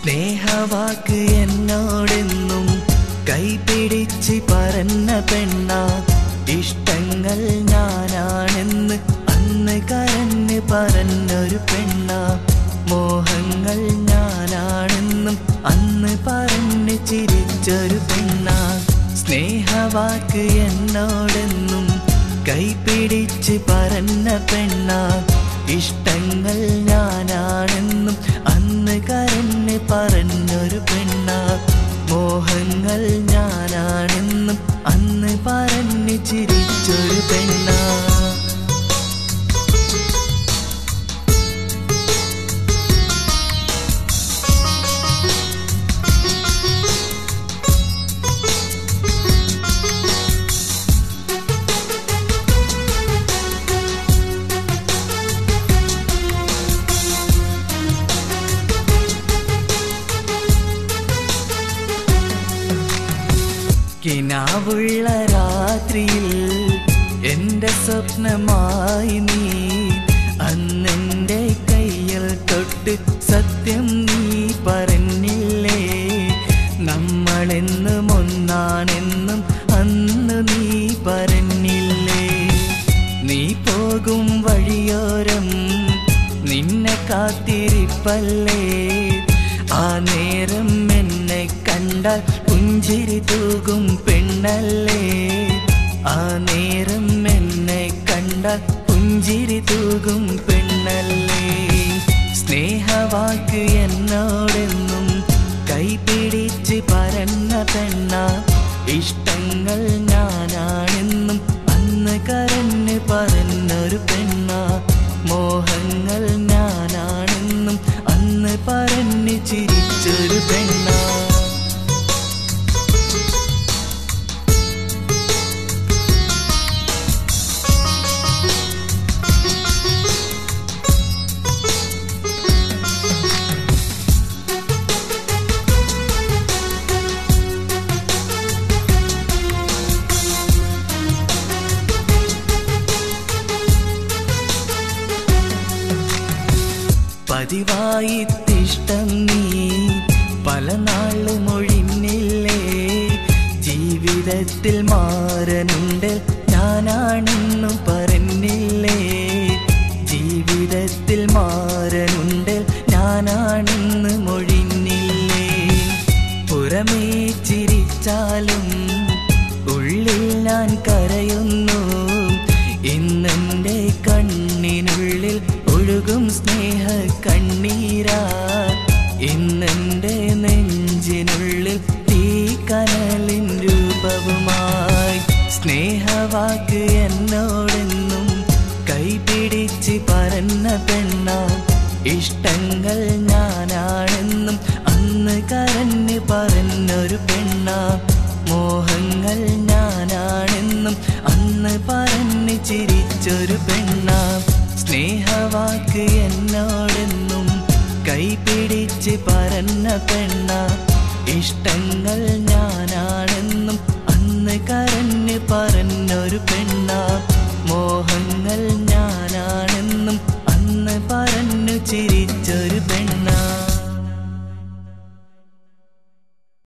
സ്നേഹവാക്ക് എന്നോടെന്നും കൈപിടിച്ച് പറഞ്ഞ പെണ്ണ ഇഷ്ടങ്ങൾ ഞാനാണെന്ന് അന്ന് കരഞ്ഞ് പറഞ്ഞൊരു പെണ്ണ മോഹങ്ങൾ ഞാനാണെന്നും അന്ന് പറഞ്ഞ് ചിരിച്ചൊരു പെണ്ണ സ്നേഹവാക്ക് എന്നോടെന്നും കൈപിടിച്ച് പറഞ്ഞ പെണ്ണ ഇഷ്ടങ്ങൾ ഞാനാണെന്നും അന്ന് കരഞ്ഞ് പറഞ്ഞൊരു പെണ്ണ മോഹങ്ങൾ ഞാനാണെന്നും അന്ന് പറഞ്ഞ് ചിരിച്ചൊരു പെണ്ണ കിനാവുള്ള രാത്രിയിൽ എന്റെ സ്വപ്നമായി നീ അന്നെന്റെ കയ്യിൽ തൊട്ട് സത്യം നീ പറഞ്ഞില്ലേ നമ്മളെന്നും ഒന്നാണെന്നും അന്ന് നീ പറഞ്ഞില്ലേ നീ പോകും വഴിയോരം നിന്നെ കാത്തിരിപ്പല്ലേ ആ നേരം എന്നെ കണ്ടാൽ പുഞ്ചിരി തൂകും പെണ്ണല്ലേ ആ നേരം എന്നെ കണ്ടാൽ പുഞ്ചിരി തൂകും പെണ്ണല്ലേ സ്നേഹവാക്ക് എന്നോടെന്നും കൈപിടിച്ച് പറഞ്ഞ പെണ്ണ ഇഷ്ടങ്ങൾ ഞാനാണെന്നും അന്ന് കരഞ്ഞ് പറഞ്ഞൊരു പെണ്ണ മോഹങ്ങൾ ഞാനാണെന്നും അന്ന് പറഞ്ഞ് ചിരിച്ചൊരു പെണ്ണ പതിവായി തിഷ്ടം നീ പല നാളും ഒഴിഞ്ഞില്ലേ ജീവിതത്തിൽ മാറനുണ്ട് ഞാനാണെന്നു പറഞ്ഞില്ലേ ജീവിതത്തിൽ മാറനുണ്ട് ഞാനാണെന്ന് മൊഴിഞ്ഞില്ലേ പുറമേ ചിരിച്ചാലും ഉള്ളിൽ ഞാൻ കരയുന്നു ഇന്നെന്റെ കണ്ണിനുള്ളിൽ ഒഴുകും സ്നേഹ കണ്ണീരാ ഇന്നെന്റെ നെഞ്ചിനുള്ളിൽ തീ കനലിൻ രൂപവുമായി സ്നേഹവാക്ക് എന്നോടെന്നും കൈപിടിച്ച് പറഞ്ഞ പെണ്ണ ഇഷ്ടങ്ങൾ ഞാനാണെന്നും അന്ന് കരഞ്ഞ് പറഞ്ഞൊരു പെണ്ണ മോഹങ്ങൾ ഞാനാണെന്നും അന്ന് പറഞ്ഞ് ചിരിച്ചൊരു പെണ്ണ സ്നേഹവാക്ക് എന്നോടെന്നും കൈപിടിച്ച് പറഞ്ഞ പെണ്ണ ഇഷ്ടങ്ങൾ ഞാനാണെന്നും അന്ന് കരഞ്ഞ് പറഞ്ഞൊരു പെണ്ണ